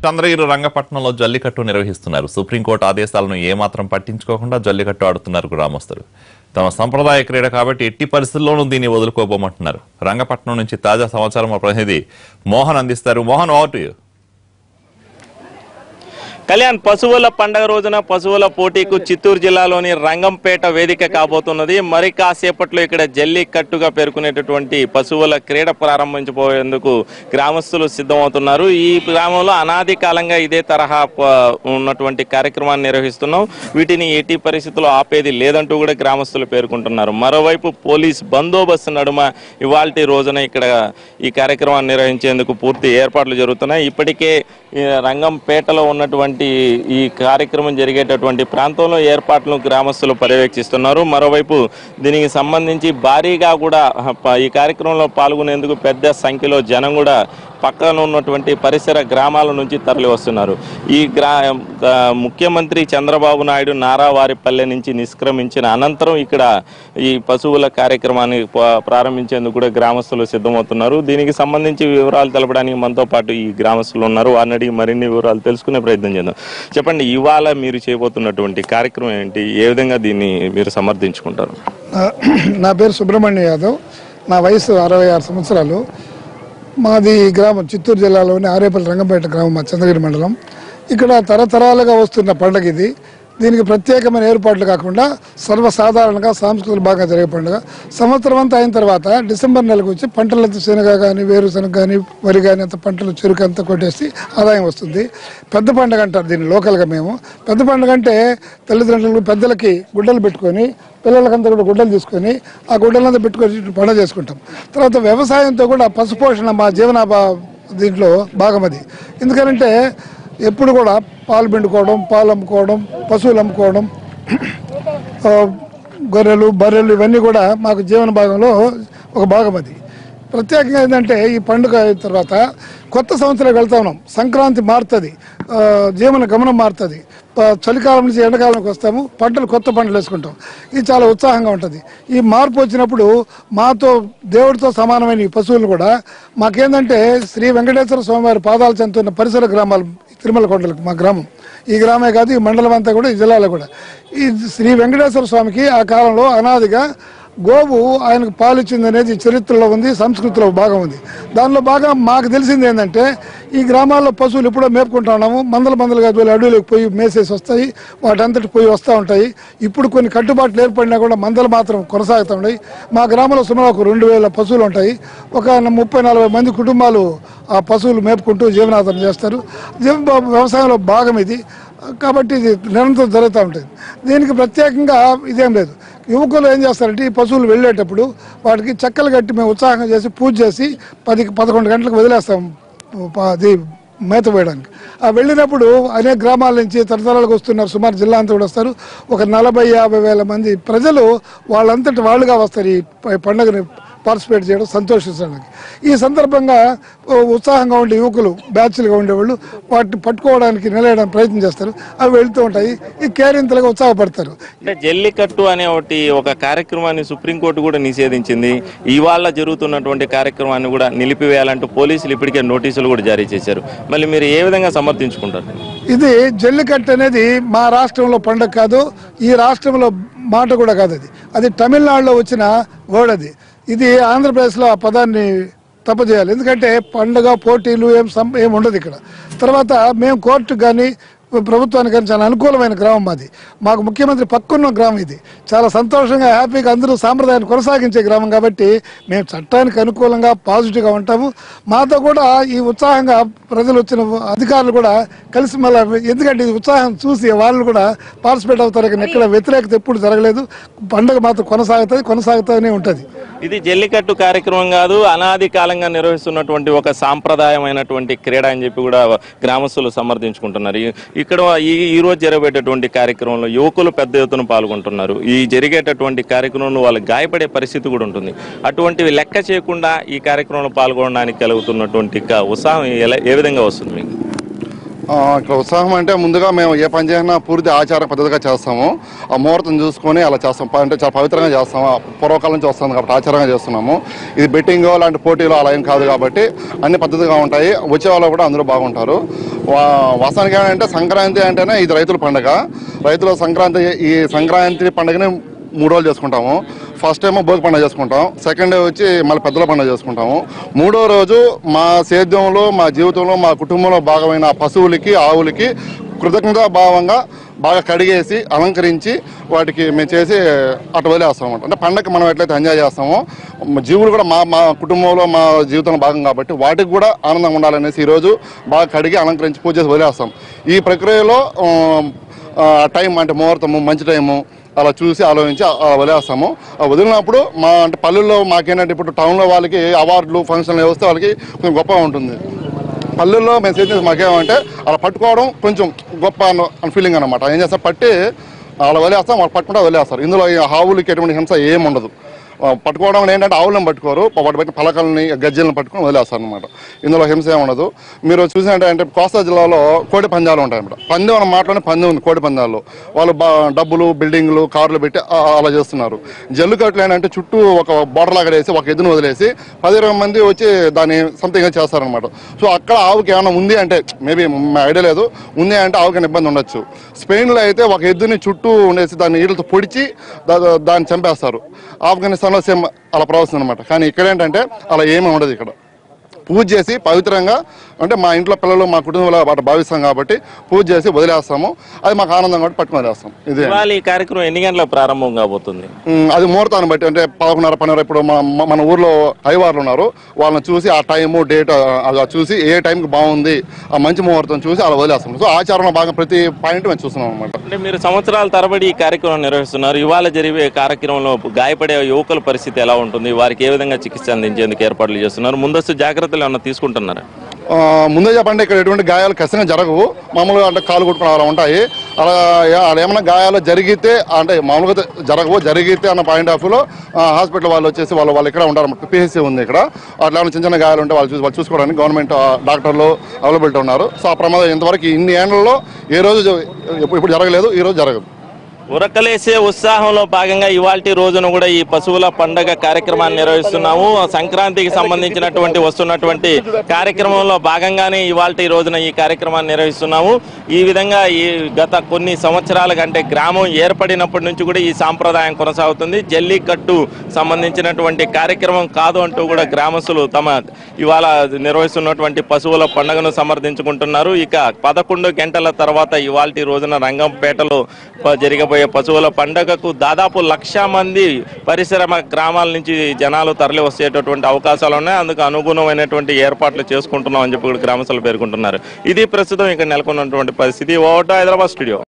చంద్రగిరి రంగపట్నంలో జల్లికట్టు నిర్వహిస్తున్నారు సుప్రీంకోర్టు ఆదేశాలను ఏమాత్రం పట్టించుకోకుండా జల్లికట్టు ఆడుతున్నారు గ్రామస్తులు తమ సంప్రదాయ క్రీడ కాబట్టి ఎట్టి పరిస్థితుల్లోనూ దీన్ని వదులుకోబోమంటున్నారు రంగపట్నం నుంచి తాజా సమాచారం మా ప్రతినిధి మోహన్ అందిస్తారు Mohan over to you Kalyan పశువుల పండగ రోజున పశువుల పోటీకు చిత్తూరు జిల్లాలోని రంగంపేట వేదిక కాబోతున్నది మరి కాసేపట్లో ఇక్కడ జల్లికట్టుగా పేర్కొనేటటువంటి పశువుల క్రీడ ప్రారంభించబోయేందుకు గ్రామస్తులు సిద్ధమవుతున్నారు ఈ గ్రామంలో అనాది కాలంగా ఇదే తరహా ప- ఉన్నటువంటి కార్యక్రమాన్ని నిర్వహిస్తున్నాం వీటిని ఎట్టి పరిస్థితుల్లో ఆపేది లేదంటూ కూడా గ్రామస్తులు పేర్కొంటున్నారు మరోవైపు పోలీస్ బందోబస్తు నడుమ ఇవాల్టి రోజున ఇక్కడ ఈ కార్యక్రమాన్ని నిర్వహించేందుకు పూర్తి ఏర్పాట్లు జరుగుతున్నాయి ఇప్పటికే ఈ రంగంపేటలో ఉన్నటువంటి ఈ కార్యక్రమం జరిగేటటువంటి ప్రాంతంలో ఏర్పాట్లను గ్రామస్తులు పర్యవేక్షిస్తున్నారు మరోవైపు దీనికి సంబంధించి భారీగా కూడా ప- ఈ కార్యక్రమంలో పాల్గొనేందుకు పెద్ద సంఖ్యలో జనం కూడా పక్కన ఉన్నటువంటి పరిసర గ్రామాల నుంచి తరలి వస్తున్నారు ఈ గ్రా ఆ, ముఖ్యమంత్రి చంద్రబాబు నాయుడు నారావారిపల్లె నుంచి నిష్క్రమించిన అనంతరం ఇక్కడ ఈ పశువుల కార్యక్రమాన్ని ప- ప్రారంభించేందుకు కూడా గ్రామస్తులు సిద్ధమవుతున్నారు దీనికి సంబంధించి వివరాలు తెలపడానికి మనతో పాటు ఈ గ్రామస్తులు ఉన్నారు వారిని అడిగి మరిన్ని వివరాలు తెలుసుకునే ప్రయత్నం చేద్దాం చెప్పండి ఇవాళ మీరు చేయబోతున్నటువంటి కార్యక్రమం ఏంటి ఏ విధంగా దీన్ని మీరు సమర్థించుకుంటారు నా- నా పేరు సుబ్రహ్మణ్య యాదవ్ నా వయసు అరవై ఆరు సంవత్సరాలు మాది ఈ గ్రామం చిత్తూరు జిల్లాలోని ఆరేపల్లి రంగంపేట గ్రామం మా చంద్రగిరి మండలం ఇక్కడ తరతరాలుగా వస్తున్న పండుగ ఇది దీనికి ప్రత్యేకమైన ఏర్పాట్లు కాకుండా సర్వసాధారణంగా సాంస్కృతిక బాగా జరిగే పండుగ సంవత్సరం అంతా అయిన తర్వాత డిసెంబర్ నెలకు వచ్చి పంటలంతా శనగ కానీ వేరుశనగ కానీ వరి కానీ అంత పంటలు చెరుకు అంతా కొట్టేసి ఆదాయం వస్తుంది పెద్ద పండుగ అంటారు దీన్ని లోకల్గా మేము పెద్ద పండుగ అంటే తల్లిదండ్రులు పెద్దలకి గుడ్డలు పెట్టుకొని పిల్లలకంతా కూడా గుడ్డలు తీసుకొని ఆ గుడ్డలంతా పెట్టుకొని పండుగ చేసుకుంటాం తర్వాత వ్యవసాయంతో కూడా పశుపోషణ మా జీవన దీంట్లో భాగం అది ఎందుకంటే ఎప్పుడు కూడా పాలు పిండుకోవడం పాలు అమ్ముకోవడం పశువులు అమ్ముకోవడం ఆ, గొర్రెలు బర్రెలు ఇవన్నీ కూడా మాకు జీవన భాగంలో ఒక భాగం అది ప్రత్యేకంగా ఏంటంటే ఈ పండుగ అయిన తర్వాత కొత్త సంవత్సరానికి వెళ్తా ఉన్నాం సంక్రాంతి మారుతుంది ఆ, జీవన గమనం మారుతుంది ప- చలికాలం నుంచి ఎండాకాలంకి వస్తాము పంటలు కొత్త పంటలు వేసుకుంటాం ఇది చాలా ఉత్సాహంగా ఉంటుంది ఈ మార్పు వచ్చినప్పుడు మాతో దేవుడితో సమానమైన ఈ పశువులు కూడా మాకేందంటే శ్రీ వెంకటేశ్వర స్వామివారి పాదాలు చెందుతున్న పరిసర గ్రామాలు తిరుమల కొండలకు మా గ్రామం ఈ గ్రామే కాదు ఈ మండలం అంతా కూడా ఈ జిల్లాలో కూడా ఈ శ్రీ వెంకటేశ్వర స్వామికి ఆ కాలంలో అనాదిగా గోవు ఆయనకు పాలిచ్చింది అనేది చరిత్రలో ఉంది సంస్కృతిలో భాగం ఉంది దానిలో బాగా మాకు తెలిసింది ఏంటంటే ఈ గ్రామాల్లో పశువులు ఎప్పుడో మేపుకుంటా ఉన్నాము మందల మందలుగా వెళ్ళి అడవులకు పోయి మేసేసి వస్తాయి వాటంతటి పోయి వస్తూ ఉంటాయి ఇప్పుడు కొన్ని కట్టుబాట్లు ఏర్పడినా కూడా మందలు మాత్రం కొనసాగుతూ ఉన్నాయి మా గ్రామంలో సుమారు ఒక రెండు వేల పశువులు ఉంటాయి ఒక ముప్పై నలభై మంది కుటుంబాలు ఆ పశువులు మేపుకుంటూ జీవనాధారం చేస్తారు జీవ వ్యవసాయంలో భాగం ఇది కాబట్టి ఇది నిరంతరం జరుగుతూ ఉంటుంది దీనికి ప్రత్యేకంగా ఇదేం లేదు యువకులు ఏం చేస్తారంటే ఈ పశువులు వెళ్ళేటప్పుడు వాటికి చెక్కలు కట్టి మేము ఉత్సాహంగా చేసి పూజ చేసి పది పదకొండు గంటలకు వదిలేస్తాం ప- అది మేత వేయడానికి ఆ వెళ్ళినప్పుడు అనేక గ్రామాల నుంచి తరతరాలకు వస్తున్నారు సుమారు జిల్లా అంతా కూడా వస్తారు ఒక నలభై యాభై వేల మంది ప్రజలు వాళ్ళంతటి వాళ్ళుగా వస్తారు ఈ ప- పండుగని పార్టిసిపేట్ చేయడం సంతోషించడానికి ఈ సందర్భంగా ఓ ఉత్సాహంగా ఉండే యువకులు బ్యాచ్లుగా ఉండేవాళ్ళు వాటిని పట్టుకోవడానికి నిలయడానికి ప్రయత్నం చేస్తారు అవి వెళ్తూ ఉంటాయి ఈ కేరింతలుగా ఉత్సాహపడతారు అంటే జల్లికట్టు అనే ఒకటి ఒక కార్యక్రమాన్ని సుప్రీంకోర్టు కూడా నిషేధించింది ఇవాళ జరుగుతున్నటువంటి కార్యక్రమాన్ని కూడా నిలిపివేయాలంటూ పోలీసులు ఇప్పటికే నోటీసులు కూడా జారీ చేశారు మళ్ళీ మీరు ఏ విధంగా సమర్థించుకుంటారు ఇది జల్లికట్టు అనేది మా రాష్ట్రంలో పండుగ కాదు ఈ రాష్ట్రంలో మాట కూడా కాదు అది అది తమిళనాడులో వచ్చిన వర్డ్ అది ఇది ఆంధ్రప్రదేశ్లో ఆ పదాన్ని తప్పజేయాలి ఎందుకంటే పండుగ పోటీలు ఏం సం ఏం ఉండదు ఇక్కడ తర్వాత మేము కోర్టు కానీ ప్రభుత్వానికి కానీ చాలా అనుకూలమైన గ్రామం మాది మాకు ముఖ్యమంత్రి పక్కన్న గ్రామం ఇది చాలా సంతోషంగా హ్యాపీగా అందరూ సాంప్రదాయాన్ని కొనసాగించే గ్రామం కాబట్టి మేము చట్టానికి అనుకూలంగా పాజిటివ్గా ఉంటాము మాతో కూడా ఈ ఉత్సాహంగా ప్రజలు వచ్చిన అధికారులు కూడా కలిసి మళ్ళీ ఎందుకంటే ఈ ఉత్సాహం చూసి వాళ్ళు కూడా పార్టిసిపేట్ అవుతారు కానీ ఎక్కడ వ్యతిరేకత ఎప్పుడు జరగలేదు పండుగ మాత్రం కొనసాగుతుంది కొనసాగుతూనే ఉంటుంది ఇది జల్లికట్టు కార్యక్రమం కాదు అనాది కాలంగా నిర్వహిస్తున్నటువంటి ఒక సాంప్రదాయమైనటువంటి క్రీడ అని చెప్పి కూడా గ్రామస్తులు సమర్థించుకుంటున్నారు ఈ- ఇక్కడ ఈ ఈ రోజు జరగబోయేటటువంటి కార్యక్రమంలో యువకులు పెద్ద ఎత్తున పాల్గొంటున్నారు ఈ జరిగేటటువంటి కార్యక్రమంలో వాళ్ళు గాయపడే పరిస్థితి కూడా ఉంటుంది అటువంటివి లెక్క చేయకుండా ఈ కార్యక్రమంలో పాల్గొనడానికి కలుగుతున్నటువంటి క- ఉత్సాహం ఎలా ఏ విధంగా వస్తుంది మీకు ఆ, ఇక్కడ ఉత్సాహం అంటే ముందుగా మేము ఏ పని చేసినా పూర్తి ఆచార పద్ధతిగా చేస్తాము ఆ ముహూర్తం చూసుకొని అలా చేస్తాం ప- అంటే చాలా పవిత్రంగా చేస్తాము ఆ పూర్వకాలం నుంచి వస్తుంది కాబట్టి ఆచారంగా చేస్తున్నాము ఇది బెట్టింగ్ లాంటి పోటీలు అలా ఏం కాదు కాబట్టి అన్ని పద్ధతిగా ఉంటాయి వచ్చే వాళ్ళు కూడా అందరూ బాగుంటారు వా- వాస్తవానికి ఏంటంటే సంక్రాంతి అంటేనే ఇది రైతుల పండుగ రైతుల సంక్రాంతి ఈ సంక్రాంతి పండుగని మూడు రోజులు చేసుకుంటాము ఫస్ట్ ఏమో భోగి పండుగ చేసుకుంటాం సెకండ్ డే వచ్చి మళ్ళీ పెద్దల పండుగ చేసుకుంటాము మూడో రోజు మా సేద్యంలో మా జీవితంలో మా కుటుంబంలో భాగమైన పశువులకి ఆవులకి కృతజ్ఞతా భావంగా బాగా కడిగేసి అలంకరించి వాటికి మేము చేసి అటు వదిలేస్తాం అనమాట అంటే పండగకి మనం ఎట్లయితే ఎంజాయ్ చేస్తామో మ- జీవులు కూడా మా మా కుటుంబంలో మా జీవితంలో భాగం కాబట్టి వాటికి కూడా ఆనందంగా ఉండాలనేసి ఈరోజు బాగా కడిగి అలంకరించి పూజ చేసి వదిలేస్తాం ఈ ప్రక్రియలో ఆ, ఆ, టైం అంటే ముహూర్తము మంచి టైము అలా చూసి ఆలోచించి ఆ- అలా వదిలేస్తాము ఆ వదిలినప్పుడు మా అంటే పల్లెల్లో మాకేంటంటే ఇప్పుడు టౌన్లో వాళ్ళకి అవార్డులు ఫంక్షన్లు వస్తే వాళ్ళకి కొంచెం గొప్పగా ఉంటుంది పల్లెల్లో మేము చేసేది మాకేమంటే అలా పట్టుకోవడం కొంచెం గొప్ప అన్న ఫీలింగ్ అనమాట ఏం చేస్తాం పట్టి అలా వదిలేస్తాం వాళ్ళు పట్టుకుంటే వదిలేస్తారు ఇందులో ఈ ఆవులకి ఎటువంటి హింస ఏం ఉండదు ఆ, పట్టుకోవడం వల్ల ఏంటంటే ఆవులను పట్టుకోరు వాటి పెట్టిన పలకల్ని గజ్జలను పట్టుకొని వదిలేస్తారు అనమాట ఇందులో హింస ఏం ఉండదు మీరు చూసినట్టు అంటే కోస్తా జిల్లాలో కోడి పందాలు ఉంటాయి అన్నమాట పందెం అన్న మాటలోనే పందెం ఉంది కోడి పందాల్లో వాళ్ళు బా డబ్బులు బిల్డింగ్లు కార్లు పెట్టి ఆ- అలా చేస్తున్నారు జల్లికట్లు ఏంటంటే చుట్టూ ఒక బోర్డర్ లాగా వేసి ఒక ఎద్దును వదిలేసి పది ఇరవై మంది వచ్చి దాన్ని సంథింగ్ చేస్తారనమాట సో అక్కడ ఆవుకి ఏమైనా ఉంది అంటే మేబీ ఐడియా లేదు ఉంది అంటే ఆవుకి ఏమైనా ఇబ్బంది ఉండొచ్చు స్పెయిన్లో అయితే ఒక ఎద్దుని చుట్టూ ఉండేసి దాన్ని ఈటలతో పొడిచి దా- దాన్ని చంపేస్తారు ఆఫ్ఘనిస్తాన్లో సేమ్ అలా ప్రవర్తిస్తుంది అనమాట కానీ ఇక్కడ ఏంటంటే అలా ఏమీ ఉండదు ఇక్కడ పూజ చేసి పవిత్రంగా అంటే మా ఇంట్లో పిల్లలు మా కుటుంబంలో వాటి భావిస్తాం కాబట్టి పూజ చేసి వదిలేస్తాము అది మాకు ఆనందం కాబట్టి పట్టుకుని వదిలేస్తాం ఇదే ఇవాళ ఈ కార్యక్రమం ఎన్ని గంటలకు ప్రారంభం కాబోతుంది ఉమ్, అది ముహూర్తాన్ని బట్టి అంటే పదకొండున్నర పన్నెండు ఇప్పుడు మన మన- మన ఊర్లో హైవార్లు ఉన్నారు వాళ్ళని చూసి ఆ టైము డేట్ అలా చూసి ఏ టైంకి బాగుంది ఆ మంచి ముహూర్తం చూసి అలా వదిలేస్తాం సో ఆచారంలో భాగం ప్రతి పాయింట్ మేము చూస్తున్నాం అనమాట అంటే మీరు సంవత్సరాల తరబడి ఈ కార్యక్రమం నిర్వహిస్తున్నారు ఇవాళ జరిగే కార్యక్రమంలో గాయపడే యువకుల పరిస్థితి ఎలా ఉంటుంది వారికి ఏ విధంగా చికిత్స అందించేందుకు ఏర్పాట్లు చేస్తున్నారు ముందస్తు జాగ్రత్తలు ఏమైనా తీసుకుంటున్నారా ఆ, ముందే చెప్పండి ఇక్కడ ఎటువంటి గాయాలు ఖచ్చితంగా జరగవు మామూలుగా అంటే కాలు కొట్టుకుని అలా ఉంటాయి అలా అలా ఏమైనా గాయాలు జరిగితే అంటే మామూలుగా అయితే జరగవు జరిగితే అన్న పాయింట్ ఆఫ్ లో హాస్పిటల్ వాళ్ళు వచ్చేసి వాళ్ళు వాళ్ళు ఇక్కడ ఉంటారు పిహెచ్సి ఉంది ఇక్కడ అట్లా ఏమైనా చిన్న చిన్న గాయాలు ఉంటే వాళ్ళు చూసి వాళ్ళు చూసుకోవడానికి గవర్నమెంట్ ఆ, డాక్టర్లు అవైలబిలిటీ ఉన్నారు సో ఆ ప్రమాదం ఇంతవరకు ఇన్ని ఏళ్లలో ఏ రోజు జ- ఇప్పుడు ఇప్పుడు జరగలేదు ఈ రోజు జరగదు ఉరకలేసే ఉత్సాహంలో భాగంగా ఇవాల్టి రోజున కూడా ఈ పశువుల పండగ కార్యక్రమాన్ని నిర్వహిస్తున్నాము సంక్రాంతికి సంబంధించినటువంటి వస్తున్నటువంటి కార్యక్రమంలో భాగంగానే ఇవాల్టి రోజున ఈ కార్యక్రమాన్ని నిర్వహిస్తున్నాము ఈ విధంగా ఈ గత కొన్ని సంవత్సరాల కంటే గ్రామం ఏర్పడినప్పటి నుంచి కూడా ఈ సాంప్రదాయం కొనసాగుతుంది జల్లికట్టు సంబంధించినటువంటి కార్యక్రమం కాదు అంటూ కూడా గ్రామస్తులు తమ ఇవాళ నిర్వహిస్తున్నటువంటి పశువుల పండుగను సమర్థించుకుంటున్నారు ఇక పదకొండు గంటల తర్వాత ఇవాల్టి రోజున రంగంపేటలో ప- జరగబోయే పశువుల పండుగకు దాదాపు లక్ష మంది పరిశ్రమ గ్రామాల నుంచి జనాలు తరలి వచ్చేటటువంటి అవకాశాలు ఉన్నాయి అందుకు అనుగుణమైనటువంటి ఏర్పాట్లు చేసుకుంటున్నాం అని చెప్పి కూడా గ్రామస్తులు పేర్కొంటున్నారు ఇది ప్రస్తుతం ఇక్కడ నెలకొన్నటువంటి పరిస్థితి ఓటో హైదరాబాద్ స్టూడియో